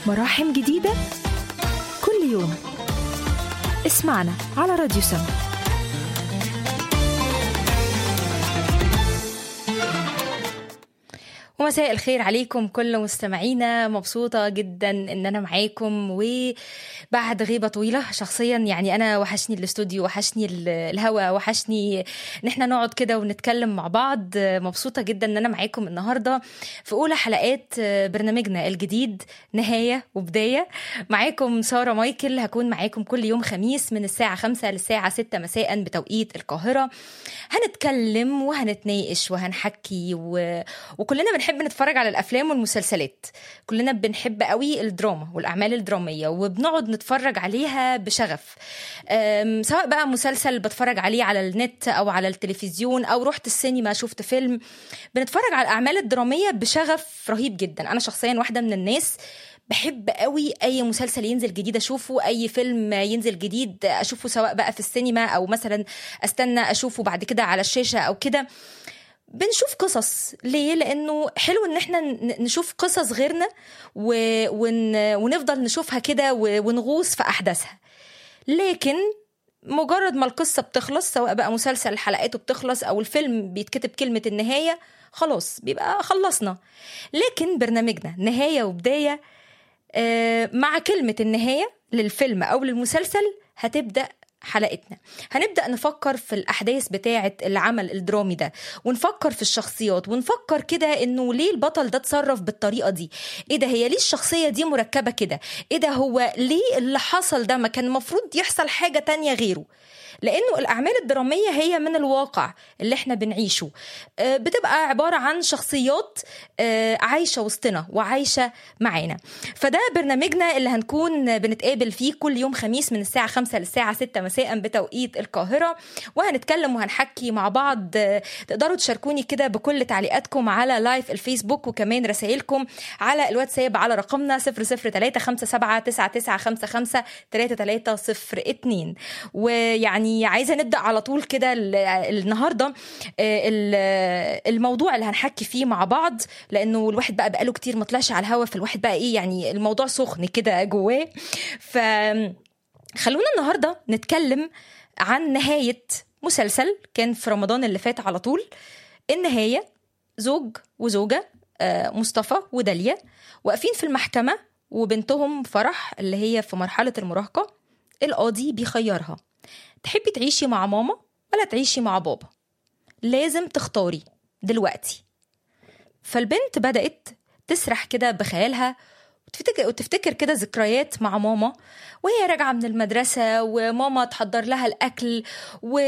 مراحم جديدة كل يوم اسمعنا على راديو سما ومساء الخير عليكم كل مستمعينا مبسوطة جدا ان انا معاكم وبعد غيبة طويلة شخصيا يعني انا وحشني الاستوديو وحشني ال- الهوا وحشني ان احنا نقعد كده ونتكلم مع بعض مبسوطة جدا ان انا معاكم النهاردة في اولى حلقات برنامجنا الجديد نهاية وبداية معاكم سارة مايكل هكون معاكم كل يوم خميس من الساعة 5 للساعة 6 مساء بتوقيت القاهرة هنتكلم وهنتناقش وهنحكي و... وكلنا بنحب نتفرج على الافلام والمسلسلات كلنا بنحب قوي الدراما والاعمال الدراميه وبنقعد نتفرج عليها بشغف أم، سواء بقى مسلسل بتفرج عليه على النت او على التلفزيون او رحت السينما شفت فيلم بنتفرج على الاعمال الدراميه بشغف رهيب جدا انا شخصيا واحده من الناس بحب قوي اي مسلسل ينزل جديد اشوفه اي فيلم ينزل جديد اشوفه سواء بقى في السينما او مثلا استنى اشوفه بعد كده على الشاشه او كده بنشوف قصص ليه لانه حلو ان احنا ن- نشوف قصص غيرنا و... ون... ونفضل نشوفها كده و... ونغوص في احداثها لكن مجرد ما القصه بتخلص سواء بقى مسلسل حلقاته بتخلص او الفيلم بيتكتب كلمه النهايه خلاص بيبقى خلصنا لكن برنامجنا نهايه وبدايه آه، مع كلمة النهاية للفيلم أو للمسلسل هتبدأ حلقتنا هنبدأ نفكر في الأحداث بتاعة العمل الدرامي ده ونفكر في الشخصيات ونفكر كده إنه ليه البطل ده اتصرف بالطريقة دي إيه ده هي ليه الشخصية دي مركبة كده إيه ده هو ليه اللي حصل ده ما كان المفروض يحصل حاجة تانية غيره لانه الاعمال الدراميه هي من الواقع اللي احنا بنعيشه آه، بتبقى عباره عن شخصيات آه، عايشه وسطنا وعايشه معانا فده برنامجنا اللي هنكون بنتقابل فيه كل يوم خميس من الساعه 5 للساعه 6 مساء بتوقيت القاهره وهنتكلم وهنحكي مع بعض آه، تقدروا تشاركوني كده بكل تعليقاتكم على لايف الفيسبوك وكمان رسائلكم على الواتساب على رقمنا 003 57 9955 3302 ويعني عايزه نبدا على طول كده ال- النهارده آه، ال- الموضوع اللي هنحكي فيه مع بعض لانه الواحد بقى بقاله كتير ما طلعش على الهوا فالواحد بقى ايه يعني الموضوع سخن كده جواه ف خلونا النهارده نتكلم عن نهايه مسلسل كان في رمضان اللي فات على طول النهايه زوج وزوجه آه، مصطفى وداليا واقفين في المحكمه وبنتهم فرح اللي هي في مرحله المراهقه القاضي بيخيرها تحبي تعيشي مع ماما ولا تعيشي مع بابا لازم تختاري دلوقتي فالبنت بدأت تسرح كده بخيالها وتفتكر وتفتكر كده ذكريات مع ماما وهي راجعة من المدرسة وماما تحضر لها الأكل و